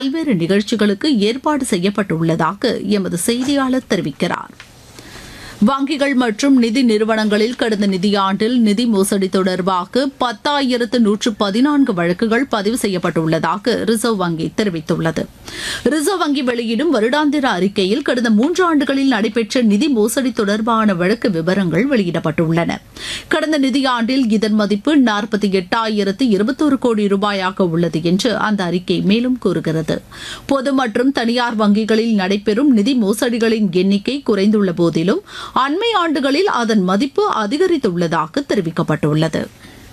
பல்வேறு நிகழ்ச்சிகளுக்கு ஏற்பாடு செய்யப்பட்டுள்ளதாக எமது செய்தியாளர் தெரிவிக்கிறார் வங்கிகள் மற்றும் நிதி நிறுவனங்களில் கடந்த நிதியாண்டில் நிதி மோசடி தொடர்பாக பத்தாயிரத்து நூற்று பதினான்கு வழக்குகள் பதிவு செய்யப்பட்டுள்ளதாக ரிசர்வ் வங்கி தெரிவித்துள்ளது ரிசர்வ் வங்கி வெளியிடும் வருடாந்திர அறிக்கையில் கடந்த மூன்று ஆண்டுகளில் நடைபெற்ற நிதி மோசடி தொடர்பான வழக்கு விவரங்கள் வெளியிடப்பட்டுள்ளன கடந்த நிதியாண்டில் இதன் மதிப்பு நாற்பத்தி எட்டாயிரத்து இருபத்தோரு கோடி ரூபாயாக உள்ளது என்று அந்த அறிக்கை மேலும் கூறுகிறது பொது மற்றும் தனியார் வங்கிகளில் நடைபெறும் நிதி மோசடிகளின் எண்ணிக்கை குறைந்துள்ள போதிலும் அண்மை ஆண்டுகளில் அதன் மதிப்பு அதிகரித்துள்ளதாக தெரிவிக்கப்பட்டுள்ளது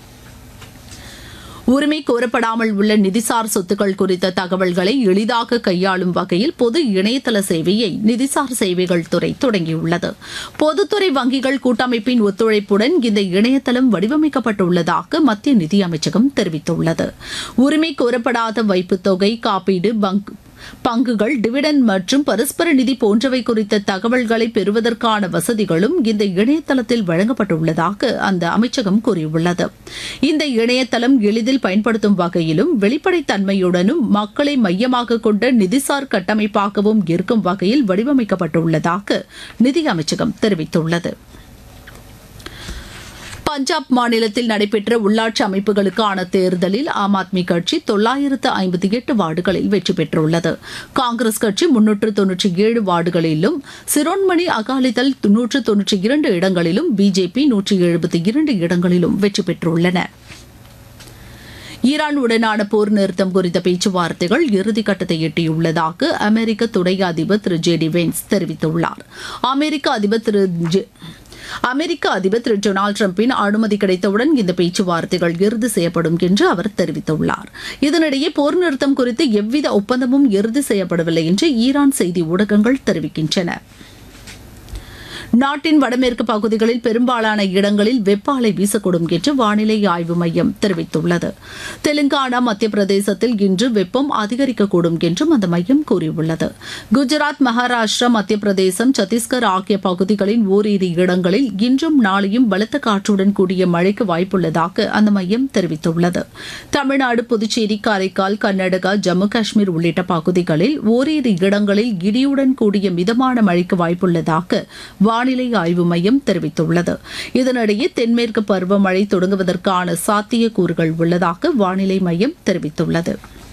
உரிமை கோரப்படாமல் உள்ள நிதிசார் சொத்துக்கள் குறித்த தகவல்களை எளிதாக கையாளும் வகையில் பொது இணையதள சேவையை நிதிசார் சேவைகள் துறை தொடங்கியுள்ளது பொதுத்துறை வங்கிகள் கூட்டமைப்பின் ஒத்துழைப்புடன் இந்த இணையதளம் வடிவமைக்கப்பட்டுள்ளதாக மத்திய நிதியமைச்சகம் தெரிவித்துள்ளது உரிமை கோரப்படாத வைப்புத் தொகை காப்பீடு பங்க் பங்குகள் டிவிடெண்ட் மற்றும் பரஸ்பர நிதி போன்றவை குறித்த தகவல்களை பெறுவதற்கான வசதிகளும் இந்த இணையதளத்தில் வழங்கப்பட்டுள்ளதாக அந்த அமைச்சகம் கூறியுள்ளது இந்த இணையதளம் எளிதில் பயன்படுத்தும் வகையிலும் வெளிப்படைத்தன்மையுடனும் மக்களை மையமாக கொண்ட நிதிசார் கட்டமைப்பாகவும் இருக்கும் வகையில் வடிவமைக்கப்பட்டுள்ளதாக நிதி அமைச்சகம் தெரிவித்துள்ளது பஞ்சாப் மாநிலத்தில் நடைபெற்ற உள்ளாட்சி அமைப்புகளுக்கான தேர்தலில் ஆம் ஆத்மி கட்சி தொள்ளாயிரத்து ஐம்பத்தி எட்டு வார்டுகளில் வெற்றி பெற்றுள்ளது காங்கிரஸ் கட்சி முன்னூற்று தொன்னூற்றி ஏழு வார்டுகளிலும் சிரோன்மணி அகாலிதள் நூற்று தொன்னூற்றி இரண்டு இடங்களிலும் பிஜேபி நூற்றி எழுபத்தி இரண்டு இடங்களிலும் வெற்றி பெற்றுள்ளன ஈரான் உடனான போர் நிறுத்தம் குறித்த பேச்சுவார்த்தைகள் இறுதிக்கட்டத்தை எட்டியுள்ளதாக அமெரிக்க துணை அதிபர் திரு ஜே டி வென்ஸ் தெரிவித்துள்ளார் அமெரிக்க அதிபர் திரு அமெரிக்க அதிபர் திரு டொனால்டு டிரம்பின் அனுமதி கிடைத்தவுடன் இந்த பேச்சுவார்த்தைகள் இறுதி செய்யப்படும் என்று அவர் தெரிவித்துள்ளார் இதனிடையே போர் நிறுத்தம் குறித்து எவ்வித ஒப்பந்தமும் இறுதி செய்யப்படவில்லை என்று ஈரான் செய்தி ஊடகங்கள் தெரிவிக்கின்றன நாட்டின் வடமேற்கு பகுதிகளில் பெரும்பாலான இடங்களில் வெப்ப அலை வீசக்கூடும் என்று வானிலை ஆய்வு மையம் தெரிவித்துள்ளது தெலுங்கானா மத்திய பிரதேசத்தில் இன்று வெப்பம் அதிகரிக்கக்கூடும் என்றும் அந்த மையம் கூறியுள்ளது குஜராத் மகாராஷ்டிரா மத்திய பிரதேசம் சத்தீஸ்கர் ஆகிய பகுதிகளின் ஓரிரு இடங்களில் இன்றும் நாளையும் பலத்த காற்றுடன் கூடிய மழைக்கு வாய்ப்புள்ளதாக அந்த மையம் தெரிவித்துள்ளது தமிழ்நாடு புதுச்சேரி காரைக்கால் கர்நாடகா ஜம்மு காஷ்மீர் உள்ளிட்ட பகுதிகளில் ஓரிரு இடங்களில் இடியுடன் கூடிய மிதமான மழைக்கு வாய்ப்புள்ளதாக வானிலை ஆய்வு மையம் தெரிவித்துள்ளது இதனிடையே தென்மேற்கு பருவமழை தொடங்குவதற்கான சாத்தியக்கூறுகள் உள்ளதாக வானிலை மையம் தெரிவித்துள்ளது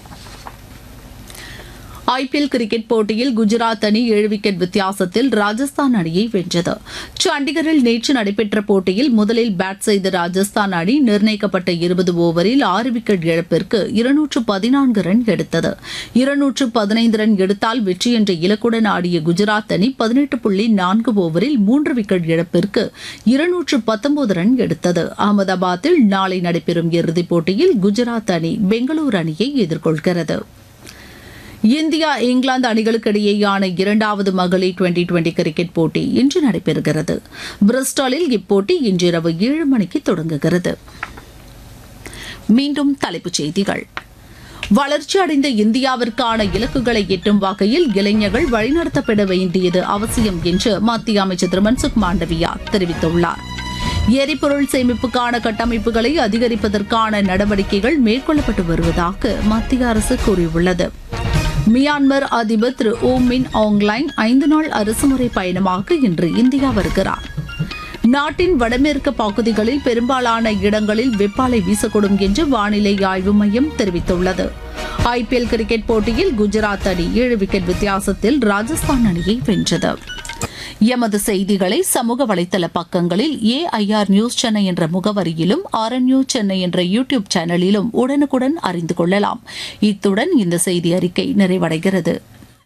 ஐபிஎல் கிரிக்கெட் போட்டியில் குஜராத் அணி ஏழு விக்கெட் வித்தியாசத்தில் ராஜஸ்தான் அணியை வென்றது சண்டிகரில் நேற்று நடைபெற்ற போட்டியில் முதலில் பேட் செய்த ராஜஸ்தான் அணி நிர்ணயிக்கப்பட்ட இருபது ஓவரில் ஆறு விக்கெட் இழப்பிற்கு இருநூற்று பதினான்கு ரன் எடுத்தது இருநூற்று பதினைந்து ரன் எடுத்தால் வெற்றி என்ற இலக்குடன் ஆடிய குஜராத் அணி பதினெட்டு புள்ளி நான்கு ஓவரில் மூன்று விக்கெட் இழப்பிற்கு இருநூற்று பத்தொன்பது ரன் எடுத்தது அகமதாபாத்தில் நாளை நடைபெறும் இறுதிப் போட்டியில் குஜராத் அணி பெங்களூரு அணியை எதிர்கொள்கிறது இந்தியா இங்கிலாந்து அணிகளுக்கு இடையேயான இரண்டாவது மகளிர் டுவெண்டி டுவெண்டி கிரிக்கெட் போட்டி இன்று நடைபெறுகிறது பிரிஸ்டாலில் இப்போட்டி இன்றிரவு ஏழு மணிக்கு தொடங்குகிறது மீண்டும் தலைப்புச் செய்திகள் வளர்ச்சியடைந்த இந்தியாவிற்கான இலக்குகளை எட்டும் வகையில் இளைஞர்கள் வழிநடத்தப்பட வேண்டியது அவசியம் என்று மத்திய அமைச்சர் திரு மன்சுக் மாண்டவியா தெரிவித்துள்ளார் எரிபொருள் சேமிப்புக்கான கட்டமைப்புகளை அதிகரிப்பதற்கான நடவடிக்கைகள் மேற்கொள்ளப்பட்டு வருவதாக மத்திய அரசு கூறியுள்ளது மியான்மர் அதிபர் திரு ஓ மின் ஆங்லைன் ஐந்து நாள் அரசுமுறை பயணமாக இன்று இந்தியா வருகிறார் நாட்டின் வடமேற்கு பகுதிகளில் பெரும்பாலான இடங்களில் வெப்பாலை வீசக்கூடும் என்று வானிலை ஆய்வு மையம் தெரிவித்துள்ளது ஐபிஎல் கிரிக்கெட் போட்டியில் குஜராத் அணி ஏழு விக்கெட் வித்தியாசத்தில் ராஜஸ்தான் அணியை வென்றது எமது செய்திகளை சமூக வலைதள பக்கங்களில் ஏஐஆர் நியூஸ் சென்னை என்ற முகவரியிலும் ஆர்என்யூ சென்னை என்ற யூடியூப் சேனலிலும் உடனுக்குடன் அறிந்து கொள்ளலாம் இத்துடன் இந்த செய்தி அறிக்கை நிறைவடைகிறது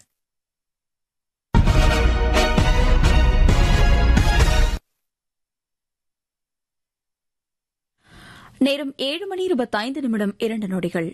நேரம் ஏழு மணி இருபத்தைந்து நிமிடம் இரண்டு நொடிகள்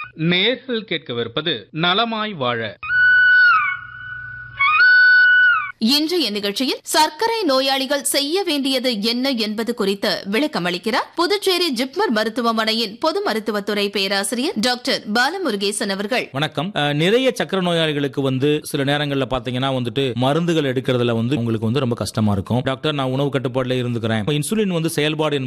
நேர்கள் கேட்கவிருப்பது நலமாய் வாழ இன்றைய நிகழ்ச்சியில் சர்க்கரை நோயாளிகள் செய்ய வேண்டியது என்ன என்பது குறித்து விளக்கமளிக்கிறார் புதுச்சேரி ஜிப்மர் மருத்துவமனையின் பொது மருத்துவத்துறை பேராசிரியர் டாக்டர் பாலமுருகேசன் அவர்கள் வணக்கம் அஹ், நிறைய சக்கர நோயாளிகளுக்கு வந்து சில நேரங்கள்ல பாத்தீங்கன்னா வந்துட்டு மருந்துகள் எடுக்கிறதுல வந்து உங்களுக்கு வந்து ரொம்ப கஷ்டமா இருக்கும் டாக்டர் நான் உணவு கட்டுப்பாடுல இருந்துக்கிறேன் இப்ப இன்சுலின் வந்து செயல்பாடு